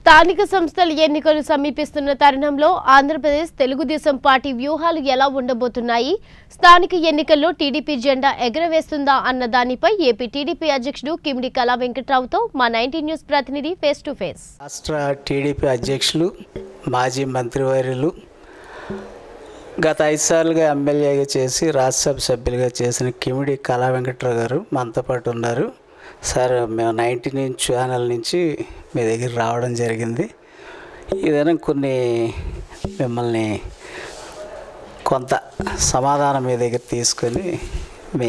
స్థానిక సంస్థల ఎన్నికలు సమీపిస్తున్న తరుణంలో ఆంధ్రప్రదేశ్ తెలుగుదేశం పార్టీ వ్యూహాలు ఎలా ఉండబోతున్నాయి స్థానిక ఎన్నికల్లో టీడీపీ జెండా ఎగరవేస్తుందా అన్న దానిపై ఏపీ టీడీపీ అధ్యక్షుడు కిమిడి కళా వెంకట్రావుతో మా నైన్టీ న్యూస్ ప్రతినిధి ఫేస్ టు ఫేస్ రాష్ట్ర టీడీపీ అధ్యక్షులు మాజీ మంత్రివర్యులు గత ఐదు సార్లుగా ఎమ్మెల్యేగా చేసి రాజ్యసభ సభ్యులుగా చేసిన కిమిడి కళా వెంకట్రావు గారు మనతో పాటు ఉన్నారు సార్ మేము నైన్టీ న్యూస్ ఛానల్ నుంచి మీ దగ్గర రావడం జరిగింది ఏదైనా కొన్ని మిమ్మల్ని కొంత సమాధానం మీ దగ్గర తీసుకొని మీ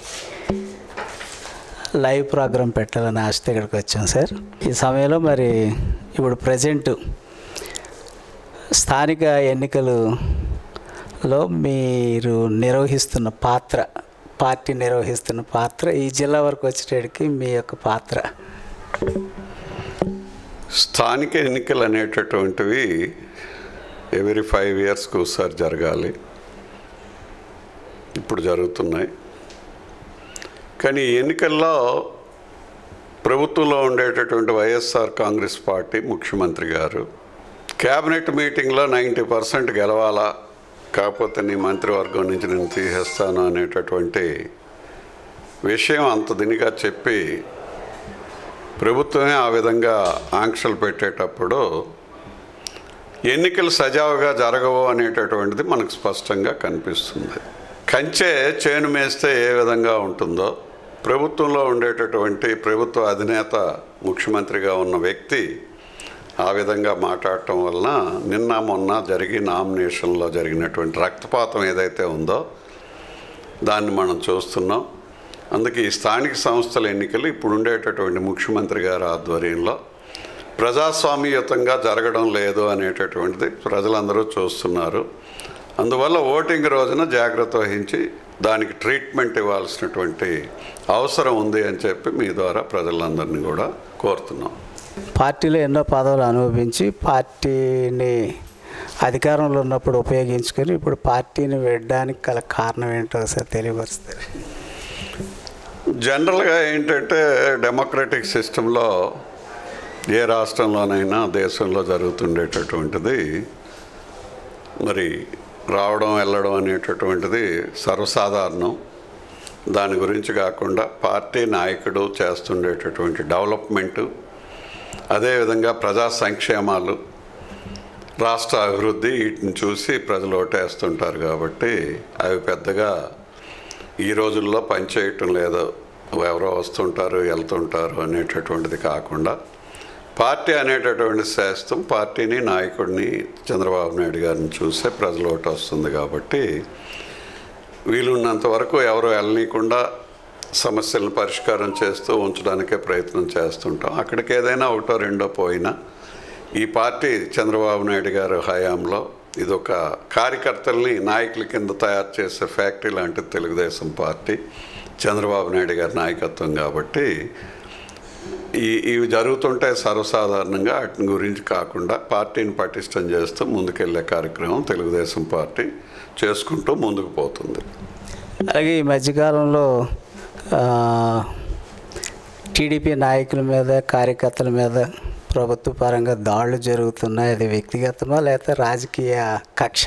లైవ్ ప్రోగ్రాం పెట్టాలని ఆశతో ఇక్కడికి వచ్చాం సార్ ఈ సమయంలో మరి ఇప్పుడు ప్రజెంట్ స్థానిక ఎన్నికలలో మీరు నిర్వహిస్తున్న పాత్ర పార్టీ నిర్వహిస్తున్న పాత్ర ఈ జిల్లా వరకు వచ్చేటడికి మీ యొక్క పాత్ర స్థానిక ఎన్నికలు అనేటటువంటివి ఎవ్రీ ఫైవ్ ఇయర్స్కి ఒకసారి జరగాలి ఇప్పుడు జరుగుతున్నాయి కానీ ఈ ఎన్నికల్లో ప్రభుత్వంలో ఉండేటటువంటి వైఎస్ఆర్ కాంగ్రెస్ పార్టీ ముఖ్యమంత్రి గారు క్యాబినెట్ మీటింగ్లో నైంటీ పర్సెంట్ గెలవాలా కాకపోతే నీ మంత్రివర్గం నుంచి నేను తీసేస్తాను అనేటటువంటి విషయం అంత దినిగా చెప్పి ప్రభుత్వమే ఆ విధంగా ఆంక్షలు పెట్టేటప్పుడు ఎన్నికలు సజావుగా జరగవు అనేటటువంటిది మనకు స్పష్టంగా కనిపిస్తుంది కంచె చేను మేస్తే ఏ విధంగా ఉంటుందో ప్రభుత్వంలో ఉండేటటువంటి ప్రభుత్వ అధినేత ముఖ్యమంత్రిగా ఉన్న వ్యక్తి ఆ విధంగా మాట్లాడటం వలన నిన్న మొన్న జరిగి నామినేషన్లో జరిగినటువంటి రక్తపాతం ఏదైతే ఉందో దాన్ని మనం చూస్తున్నాం అందుకే ఈ స్థానిక సంస్థల ఎన్నికలు ఇప్పుడు ఉండేటటువంటి ముఖ్యమంత్రి గారి ఆధ్వర్యంలో ప్రజాస్వామ్యయుతంగా జరగడం లేదు అనేటటువంటిది ప్రజలందరూ చూస్తున్నారు అందువల్ల ఓటింగ్ రోజున జాగ్రత్త వహించి దానికి ట్రీట్మెంట్ ఇవ్వాల్సినటువంటి అవసరం ఉంది అని చెప్పి మీ ద్వారా ప్రజలందరినీ కూడా కోరుతున్నాం పార్టీలో ఎన్నో పదవులు అనుభవించి పార్టీని అధికారంలో ఉన్నప్పుడు ఉపయోగించుకొని ఇప్పుడు పార్టీని వెళ్ళడానికి గల కారణం ఏంటో సార్ తెలియపరుస్తారు జనరల్గా ఏంటంటే డెమోక్రటిక్ సిస్టంలో ఏ రాష్ట్రంలోనైనా దేశంలో జరుగుతుండేటటువంటిది మరి రావడం వెళ్ళడం అనేటటువంటిది సర్వసాధారణం దాని గురించి కాకుండా పార్టీ నాయకుడు చేస్తుండేటటువంటి డెవలప్మెంటు అదేవిధంగా ప్రజా సంక్షేమాలు రాష్ట్ర అభివృద్ధి వీటిని చూసి ప్రజలు ఓటేస్తుంటారు కాబట్టి అవి పెద్దగా ఈ రోజుల్లో పనిచేయటం లేదు ఎవరో వస్తుంటారు వెళ్తుంటారు అనేటటువంటిది కాకుండా పార్టీ అనేటటువంటి శాస్త్రం పార్టీని నాయకుడిని చంద్రబాబు నాయుడు గారిని చూసే ప్రజలు ఓటు వస్తుంది కాబట్టి వీలున్నంత వరకు ఎవరు వెళ్ళనీయకుండా సమస్యలను పరిష్కారం చేస్తూ ఉంచడానికే ప్రయత్నం చేస్తుంటాం అక్కడికి ఏదైనా ఒకటో రెండో పోయినా ఈ పార్టీ చంద్రబాబు నాయుడు గారు హయాంలో ఇదొక కార్యకర్తల్ని నాయకుల కింద తయారు చేసే ఫ్యాక్టరీ లాంటి తెలుగుదేశం పార్టీ చంద్రబాబు నాయుడు గారి నాయకత్వం కాబట్టి ఈ ఇవి జరుగుతుంటే సర్వసాధారణంగా వాటి గురించి కాకుండా పార్టీని పటిష్టం చేస్తూ ముందుకెళ్లే కార్యక్రమం తెలుగుదేశం పార్టీ చేసుకుంటూ ముందుకు పోతుంది అలాగే ఈ మధ్యకాలంలో ఆ, టీడీపీ నాయకుల మీద కార్యకర్తల మీద ప్రభుత్వ పరంగా దాడులు జరుగుతున్నాయి అది వ్యక్తిగతమా లేకపోతే రాజకీయ కక్ష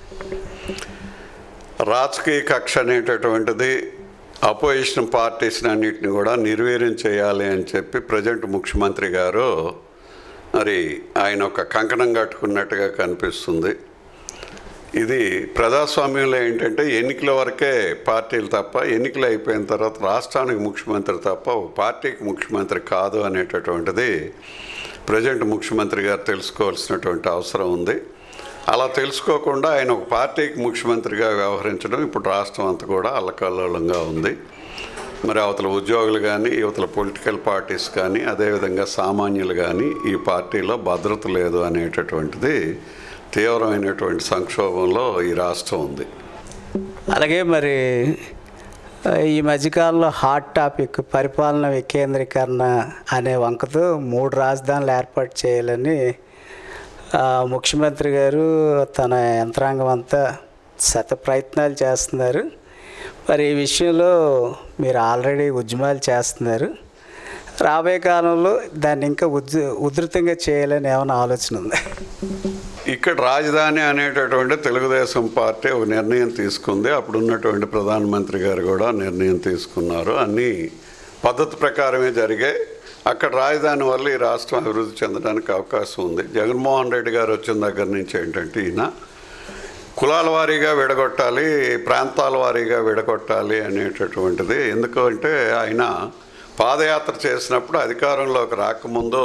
రాజకీయ కక్ష అనేటటువంటిది అపోజిషన్ పార్టీస్ని అన్నింటిని కూడా నిర్వీర్యం చేయాలి అని చెప్పి ప్రజెంట్ ముఖ్యమంత్రి గారు మరి ఆయన ఒక కంకణం కట్టుకున్నట్టుగా కనిపిస్తుంది ఇది ప్రజాస్వామ్యంలో ఏంటంటే ఎన్నికల వరకే పార్టీలు తప్ప ఎన్నికలు అయిపోయిన తర్వాత రాష్ట్రానికి ముఖ్యమంత్రి తప్ప ఒక పార్టీకి ముఖ్యమంత్రి కాదు అనేటటువంటిది ప్రజెంట్ ముఖ్యమంత్రి గారు తెలుసుకోవాల్సినటువంటి అవసరం ఉంది అలా తెలుసుకోకుండా ఆయన ఒక పార్టీకి ముఖ్యమంత్రిగా వ్యవహరించడం ఇప్పుడు రాష్ట్రం అంతా కూడా అల్లకల్లోలంగా ఉంది మరి అవతల ఉద్యోగులు కానీ యువతల పొలిటికల్ పార్టీస్ కానీ అదేవిధంగా సామాన్యులు కానీ ఈ పార్టీలో భద్రత లేదు అనేటటువంటిది తీవ్రమైనటువంటి సంక్షోభంలో ఈ రాష్ట్రం ఉంది అలాగే మరి ఆ, ఈ మధ్యకాలంలో హాట్ టాపిక్ పరిపాలన వికేంద్రీకరణ అనే వంకతో మూడు రాజధానులు ఏర్పాటు చేయాలని ఆ, ముఖ్యమంత్రి గారు తన యంత్రాంగం అంతా శత ప్రయత్నాలు చేస్తున్నారు మరి ఈ విషయంలో మీరు ఆల్రెడీ ఉద్యమాలు చేస్తున్నారు రాబోయే కాలంలో దాన్ని ఇంకా ఉధ్ ఉధృతంగా చేయాలని ఏమైనా ఆలోచన ఉంది ఇక్కడ రాజధాని అనేటటువంటి తెలుగుదేశం పార్టీ ఒక నిర్ణయం తీసుకుంది అప్పుడు ఉన్నటువంటి ప్రధానమంత్రి గారు కూడా నిర్ణయం తీసుకున్నారు అన్నీ పద్ధతి ప్రకారమే జరిగాయి అక్కడ రాజధాని వల్ల ఈ రాష్ట్రం అభివృద్ధి చెందడానికి అవకాశం ఉంది జగన్మోహన్ రెడ్డి గారు వచ్చిన దగ్గర నుంచి ఏంటంటే ఈయన కులాల వారీగా విడగొట్టాలి ప్రాంతాల వారీగా విడగొట్టాలి అనేటటువంటిది ఎందుకంటే ఆయన పాదయాత్ర చేసినప్పుడు అధికారంలోకి రాకముందు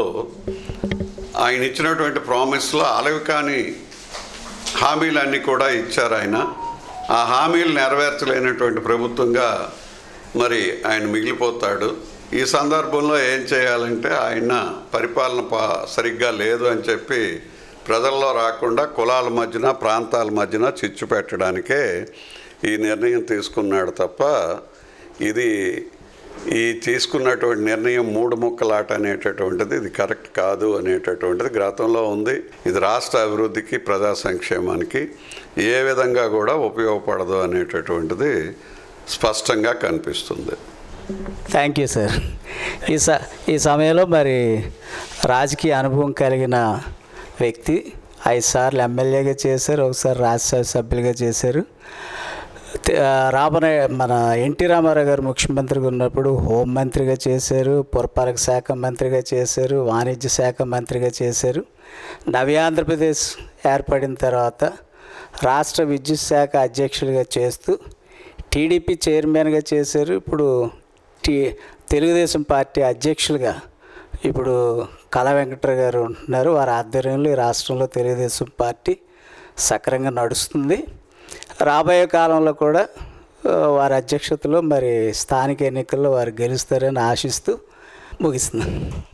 ఆయన ఇచ్చినటువంటి ప్రామిస్లో అలవి కాని హామీలన్నీ కూడా ఇచ్చారు ఆయన ఆ హామీలు నెరవేర్చలేనటువంటి ప్రభుత్వంగా మరి ఆయన మిగిలిపోతాడు ఈ సందర్భంలో ఏం చేయాలంటే ఆయన పరిపాలన పా సరిగ్గా లేదు అని చెప్పి ప్రజల్లో రాకుండా కులాల మధ్యన ప్రాంతాల మధ్యన చిచ్చు పెట్టడానికే ఈ నిర్ణయం తీసుకున్నాడు తప్ప ఇది ఈ తీసుకున్నటువంటి నిర్ణయం మూడు ముక్కలాట అనేటటువంటిది ఇది కరెక్ట్ కాదు అనేటటువంటిది గతంలో ఉంది ఇది రాష్ట్ర అభివృద్ధికి ప్రజా సంక్షేమానికి ఏ విధంగా కూడా ఉపయోగపడదు అనేటటువంటిది స్పష్టంగా కనిపిస్తుంది థ్యాంక్ యూ సార్ ఈ స ఈ సమయంలో మరి రాజకీయ అనుభవం కలిగిన వ్యక్తి ఐదు సార్లు ఎమ్మెల్యేగా చేశారు ఒకసారి రాజ్యసభ సభ్యులుగా చేశారు తే- ఆ, రాబోయే మన ఎన్టీ రామారావు గారు ముఖ్యమంత్రిగా ఉన్నప్పుడు హోంమంత్రిగా చేశారు పురపాలక శాఖ మంత్రిగా చేశారు వాణిజ్య శాఖ మంత్రిగా చేశారు నవ్యాంధ్రప్రదేశ్ ఏర్పడిన తర్వాత రాష్ట్ర విద్యుత్ శాఖ అధ్యక్షుడిగా చేస్తూ టీడీపీ చైర్మన్గా చేశారు ఇప్పుడు టీ తెలుగుదేశం పార్టీ అధ్యక్షులుగా ఇప్పుడు కళా వెంకటరావు గారు ఉంటున్నారు వారి ఆధ్వర్యంలో ఈ రాష్ట్రంలో తెలుగుదేశం పార్టీ సక్రంగా నడుస్తుంది రాబోయే కాలంలో కూడా ఆ, వారి అధ్యక్షతలో మరి స్థానిక ఎన్నికల్లో వారు గెలుస్తారని ఆశిస్తూ ముగిస్తున్నాను